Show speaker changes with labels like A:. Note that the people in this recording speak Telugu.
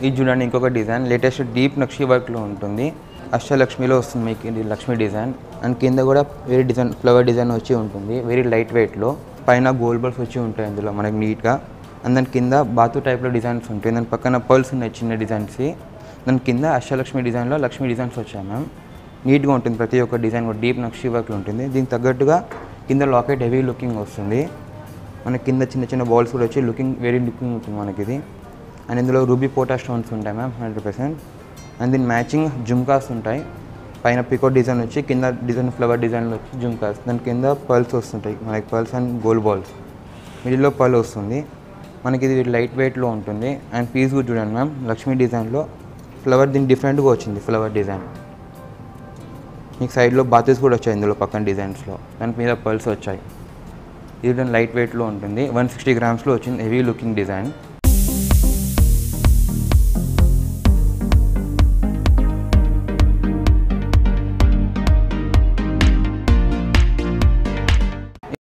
A: ఇది చూడండి ఇంకొక డిజైన్ లేటెస్ట్ డీప్ నక్షి వర్క్లో ఉంటుంది అష్టలక్ష్మిలో వస్తుంది మీకు ఇది లక్ష్మి డిజైన్ అండ్ కింద కూడా వేరే డిజైన్ ఫ్లవర్ డిజైన్ వచ్చి ఉంటుంది వెరీ లైట్ వెయిట్లో పైన గోల్డ్ బల్స్ వచ్చి ఉంటాయి ఇందులో మనకి నీట్గా అండ్ దాని కింద బాతు టైప్లో డిజైన్స్ ఉంటాయి దాని పక్కన పర్ల్స్ ఉన్నాయి చిన్న డిజైన్స్ దాని కింద అష్టలక్ష్మి డిజైన్లో లక్ష్మి డిజైన్స్ వచ్చాయి మ్యామ్ నీట్గా ఉంటుంది ప్రతి ఒక్క డిజైన్ కూడా డీప్ నక్షి వర్క్లో ఉంటుంది దీనికి తగ్గట్టుగా కింద లాకెట్ హెవీ లుకింగ్ వస్తుంది మనకి కింద చిన్న చిన్న బాల్స్ కూడా వచ్చి లుకింగ్ వెరీ లుకింగ్ ఉంటుంది మనకి ఇది అండ్ ఇందులో రూబీ పోటా స్టోన్స్ ఉంటాయి మ్యామ్ హండ్రెడ్ పర్సెంట్ అండ్ దీని మ్యాచింగ్ జుమ్కాస్ ఉంటాయి పైన పికో డిజైన్ వచ్చి కింద డిజైన్ ఫ్లవర్ డిజైన్లో వచ్చి జుమ్కాస్ దాని కింద పర్ల్స్ వస్తుంటాయి మనకి పర్ల్స్ అండ్ గోల్డ్ బాల్స్ మిడిల్లో పర్ల్ వస్తుంది మనకి ఇది లైట్ వెయిట్లో ఉంటుంది అండ్ పీస్ కూడా చూడండి మ్యామ్ లక్ష్మీ డిజైన్లో ఫ్లవర్ దీనికి డిఫరెంట్గా వచ్చింది ఫ్లవర్ డిజైన్ మీకు సైడ్లో బాతిస్ కూడా వచ్చాయి ఇందులో పక్కన డిజైన్స్లో దాని మీద పర్ల్స్ వచ్చాయి ఇది లైట్ వెయిట్లో ఉంటుంది వన్ సిక్స్టీ గ్రామ్స్లో వచ్చింది హెవీ లుకింగ్ డిజైన్